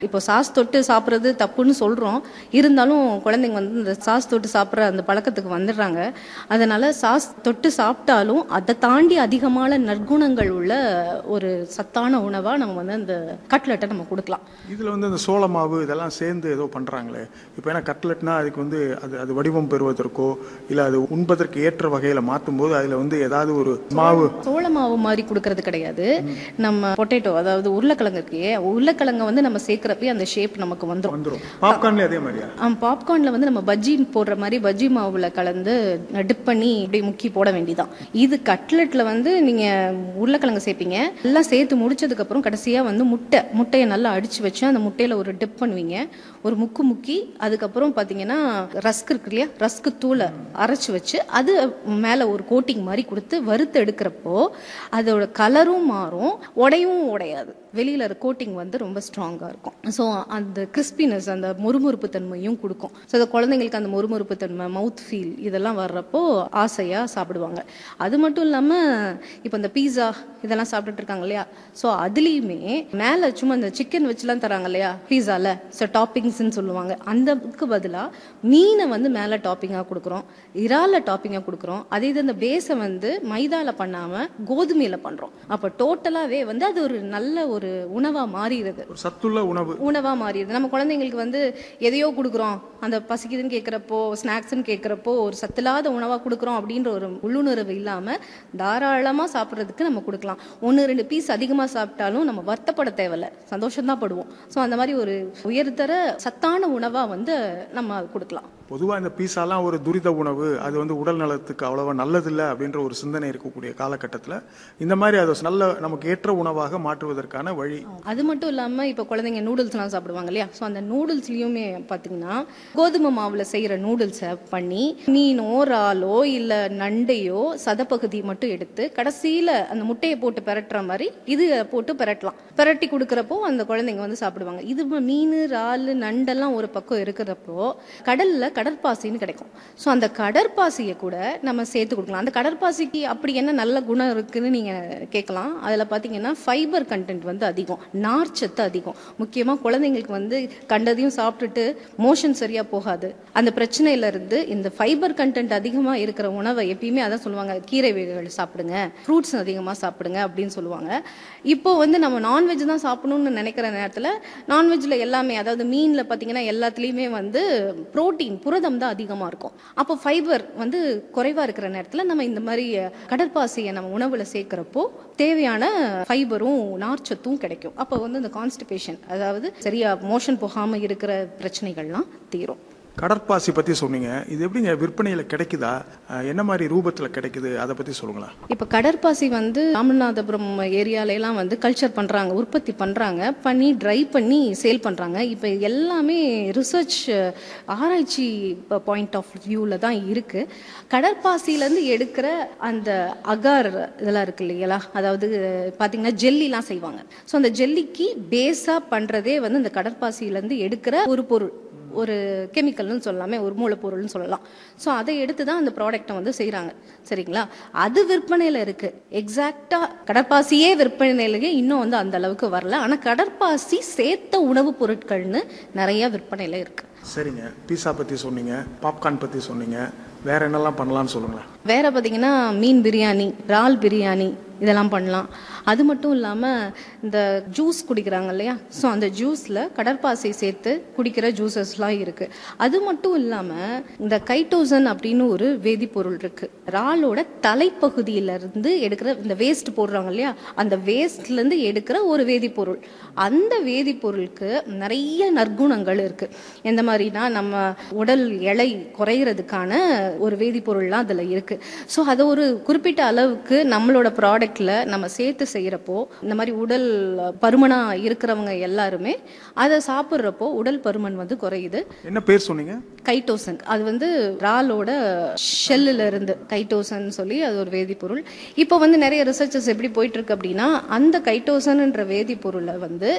இப்போ சாஸ் தொட்டு சாப்பிட்றது தப்புன்னு சொல்கிறோம் இருந்தாலும் குழந்தைங்க வந்து இந்த சாஸ் தொட்டு சாப்பிட்ற அந்த பழக்கத்துக்கு வந்துடுறாங்க அதனால சாஸ் தொட்டு சாப்பிட்டாலும் அதை தாண்டி அதிகமான நற்குணங்கள் உள்ள ஒரு சத்தான உணவாக நம்ம வந்து அந்த கட்லெட்டை நம்ம கொடுக்கலாம் இதில் வந்து இந்த சோள மாவு இதெல்லாம் சேர்ந்து ஏதோ பண்ணுறாங்களே இப்போ ஏன்னா கட்லெட்னா அதுக்கு வந்து அது அது வடிவம் பெறுவதற்கோ இல்லை அது உண்பதற்கு ஏற்ற வகையில் மாற்றும் போது அதில் வந்து ஏதாவது ஒரு மாவு சோள மாவு மாதிரி கொடுக்கறது கிடையாது நம்ம பொட்டேட்டோ அதாவது உருளைக்கிழங்கு இருக்கே உருளைக்கிழங்கை வந்து நம்ம சேர்க்குறப்பே அந்த ஷேப் நமக்கு வந்துடும் வந்துடும் பாப்கார்ன்லேயே அதே மாதிரியா பாப்கார்ன்ல வந்து நம்ம பஜ்ஜி போடுற மாதிரி பஜ்ஜி மாவுல கலந்து டிப் பண்ணி இப்படி முக்கி போட வேண்டியதான் இது கட்லெட்ல வந்து நீங்க உருளைக்கிழங்கு சேர்ப்பீங்க எல்லாம் சேர்த்து முடிச்சதுக்கு அப்புறம் கடைசியா வந்து முட்டை முட்டையை நல்லா அடிச்சு வச்சு அந்த முட்டையில ஒரு டிப் பண்ணுவீங்க ஒரு முக்கு முக்கி அதுக்கப்புறம் பாத்தீங்கன்னா ரஸ்க் இருக்கு இல்லையா ரஸ்க் தூளை அரைச்சு வச்சு அது மேல ஒரு கோட்டிங் மாதிரி கொடுத்து வறுத்து எடுக்கிறப்போ அதோட கலரும் மாறும் உடையும் உடையாது வெளியில கோட்டிங் வந்து ரொம்ப ஸ்ட்ராங்கா இருக்கும் ஸோ அந்த கிறிஸ்பினஸ் அந்த மொறுமொறுப்பு தன்மையும் கொடுக்கும் ஸோ அந்த குழந்தைங்களுக்கு அந்த மொறுமொறுப்பு தன்மை மவுத் ஃபீல் இதெல்லாம் வர்றப்போ ஆசையா சாப்பிடுவாங்க அது மட்டும் இல்லாம இப்போ இந்த பீஸா இதெல்லாம் சாப்பிட்டுட்டு இருக்காங்க இல்லையா ஸோ அதுலேயுமே மேலே சும்மா இந்த சிக்கன் வச்சுலாம் தராங்க இல்லையா பீஸால ஸோ டாப்பிங்ஸ்ன்னு சொல்லுவாங்க அந்தக்கு பதிலாக மீனை வந்து மேலே டாப்பிங்காக கொடுக்குறோம் இறால டாப்பிங்காக கொடுக்குறோம் அதே இது அந்த பேஸை வந்து மைதால பண்ணாமல் கோதுமையில பண்ணுறோம் அப்போ டோட்டலாகவே வந்து அது ஒரு நல்ல ஒரு உணவாக மாறிடுது ஒரு சத்துள்ள உணவு உணவா மாறிடுது நம்ம குழந்தைங்களுக்கு வந்து எதையோ கொடுக்குறோம் அந்த பசிக்குதுன்னு கேட்குறப்போ ஸ்நாக்ஸ்ன்னு கேட்குறப்போ ஒரு சத்தில்லாத உணவா கொடுக்குறோம் அப்படின்ற ஒரு உள்ளுணர்வு இல்லாம தாராளமா சாப்பிட்றதுக்கு நம்ம கொடுக்கலாம் ஒன்று ரெண்டு பீஸ் அதிகமா சாப்பிட்டாலும் நம்ம வருத்தப்பட தேவையில்ல சந்தோஷம் தான் படுவோம் ஸோ அந்த மாதிரி ஒரு உயர்தர சத்தான உணவா வந்து நம்ம கொடுக்கலாம் பொதுவாக இந்த பீஸாலாம் ஒரு துரித உணவு அது வந்து உடல் நலத்துக்கு அவ்வளவா நல்லதில்லை அப்படின்ற ஒரு சிந்தனை இருக்கக்கூடிய காலகட்டத்தில் இந்த மாதிரி அதை நல்ல நமக்கு ஏற்ற உணவாக மாற்றுவதற்கான வழி அது மட்டும் இல்லாம இப்ப குழந்தைங்க நூடுல்ஸ்லாம் சாப்பிடுவாங்க இல்லையா ஸோ அந்த நூடுல்ஸ்லயுமே பாத்தீங்கன்னா கோதுமை மாவுல செய்யற நூடுல்ஸை பண்ணி மீனோ இறாலோ இல்ல நண்டையோ சதப்பகுதி மட்டும் எடுத்து கடைசியில அந்த முட்டையை போட்டு பெரட்டுற மாதிரி இது போட்டு பெரட்டலாம் பெரட்டி கொடுக்கறப்போ அந்த குழந்தைங்க வந்து சாப்பிடுவாங்க இது ம- மீன் இறால் நண்டெல்லாம் ஒரு பக்கம் இருக்கிறப்போ கடல்ல கடற்பாசின்னு கிடைக்கும் ஸோ அந்த கடற்பாசியை கூட நம்ம சேர்த்து கொடுக்கலாம் அந்த கடற்பாசிக்கு அப்படி என்ன நல்ல குணம் இருக்குன்னு நீங்க கேட்கலாம் அதுல பாத்தீங்கன்னா ஃபைபர் கண்டென்ட் வந்து அதிகம் நார்ச்சத்து அதிகம் முக்கியமா குழந்தைங்களுக்கு வந்து கண்டதையும் சாப்பிட்டுட்டு மோஷன் சரியா போகாது அந்த பிரச்சனையில இருந்து இந்த ஃபைபர் கண்டென்ட் அதிகமா இருக்கிற உணவை எப்பயுமே அதான் சொல்லுவாங்க கீரை வகைகள் சாப்பிடுங்க ஃப்ரூட்ஸ் அதிகமா சாப்பிடுங்க அப்படின்னு சொல்லுவாங்க இப்போ வந்து நம்ம நான்வெஜ் தான் சாப்பிடணும்னு நினைக்கிற நேரத்துல நான்வெஜ்ல எல்லாமே அதாவது மீன்ல பாத்தீங்கன்னா எல்லாத்துலயுமே வந்து புரோட்டீன் புரதம் தான் அதிகமா இருக்கும் அப்போ ஃபைபர் வந்து குறைவா இருக்கிற நேரத்துல நம்ம இந்த மாதிரி கடற்பாசியை நம்ம உணவுல சேர்க்கிறப்போ தேவையான ஃபைபரும் நார்ச்சத்தும் கிடைக்கும் அப்போ வந்து இந்த கான்ஸ்டிபேஷன் அதாவது சரியா மோஷன் போகாம இருக்கிற பிரச்சனைகள்லாம் தீரும் கடற்பாசி பற்றி சொன்னீங்க இது எப்படிங்க விற்பனையில் கிடைக்குதா அஹ் என்ன மாதிரி ரூபத்தில் கிடைக்குது அதை பற்றி சொல்லுங்களேன் இப்போ கடற்பாசி வந்து ராமநாதபுரம் ஏரியால எல்லாம் வந்து கல்ச்சர் பண்றாங்க உற்பத்தி பண்றாங்க பண்ணி ட்ரை பண்ணி சேல் பண்றாங்க இப்போ எல்லாமே ரிசர்ச் ஆராய்ச்சி பாயிண்ட் ஆஃப் வியூல தான் இருக்கு கடற்பாசியில இருந்து எடுக்கிற அந்த அகார் இதெல்லாம் இருக்கு இல்லைங்களா அதாவது பாத்தீங்கன்னா ஜெல்லிலாம் செய்வாங்க ஸோ அந்த ஜெல்லிக்கு பேஸா பண்றதே வந்து இந்த கடற்பாசியில இருந்து எடுக்கிற ஒரு பொருள் ஒரு கெமிக்கல்னு சொல்லலாமே ஒரு மூலப்பொருள்னு சொல்லலாம் ஸோ அதை எடுத்து தான் அந்த ப்ராடக்ட்டை வந்து செய்கிறாங்க சரிங்களா அது விற்பனையில் இருக்கு எக்ஸாக்டா கடற்பாசியே விற்பனையிலேயே இன்னும் வந்து அந்த அளவுக்கு வரல ஆனால் கடற்பாசி சேர்த்த உணவுப் பொருட்கள்னு நிறைய விற்பனையில் இருக்கு சரிங்க பீஸா பற்றி சொன்னீங்க பாப்கார்ன் பற்றி சொன்னீங்க வேற என்னெல்லாம் பண்ணலாம்னு சொல்லுங்களேன் வேற பார்த்தீங்கன்னா மீன் பிரியாணி இறால் பிரியாணி இதெல்லாம் பண்ணலாம் அது மட்டும் இல்லாமல் இந்த ஜூஸ் குடிக்கிறாங்க இல்லையா ஸோ அந்த ஜூஸில் கடற்பாசி சேர்த்து குடிக்கிற ஜூசஸ்லாம் இருக்கு அது மட்டும் இல்லாமல் இந்த கைட்டோசன் அப்படின்னு ஒரு வேதிப்பொருள் இருக்கு இறாலோட தலைப்பகுதியில இருந்து எடுக்கிற இந்த வேஸ்ட் போடுறாங்க இல்லையா அந்த வேஸ்ட்லேருந்து எடுக்கிற ஒரு வேதிப்பொருள் அந்த வேதிப்பொருளுக்கு நிறைய நற்குணங்கள் இருக்கு எந்த மாதிரினா நம்ம உடல் எடை குறையிறதுக்கான ஒரு வேதிப்பொருள்லாம் அதில் இருக்கு ஸோ அதை ஒரு குறிப்பிட்ட அளவுக்கு நம்மளோட ப்ராடக்ட்ல நம்ம சேர்த்து செய்யறப்போ இந்த மாதிரி உடல் பருமனா இருக்கிறவங்க எல்லாருமே அதை சாப்பிட்றப்போ உடல் பருமன் வந்து குறையுது என்ன பேர் சொன்னீங்க கைட்டோசன் அது வந்து இறாலோட ஷெல்லுல இருந்து கைட்டோசன் சொல்லி அது ஒரு வேதிப்பொருள் இப்போ வந்து நிறைய ரிசர்ச்சஸ் எப்படி போயிட்டு இருக்கு அப்படின்னா அந்த கைட்டோசன்ன்ற வேதிப்பொருளை வந்து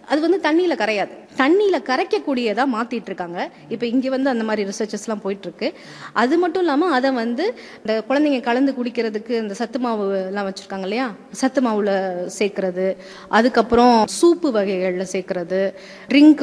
அது வந்து தண்ணியில கரையாது தண்ணியில கரைக்கக்கூடியதா மாத்திட்டு இருக்காங்க இப்போ இங்க வந்து அந்த மாதிரி ரிசர்ச்சஸ்லாம் போயிட்டு இருக்கு அது மட்டும் இல்லாம அதை வந்து இந்த குழந்தைங்க கலந்து குடிக்கிறதுக்கு இந்த சத்து மாவு எல்லாம் வச்சிருக்காங்க இல்லையா சத்து மாவுல சேர்க்கறது அதுக்கப்புறம் சூப்பு வகைகள்ல சேர்க்கறது ட்ரிங்க்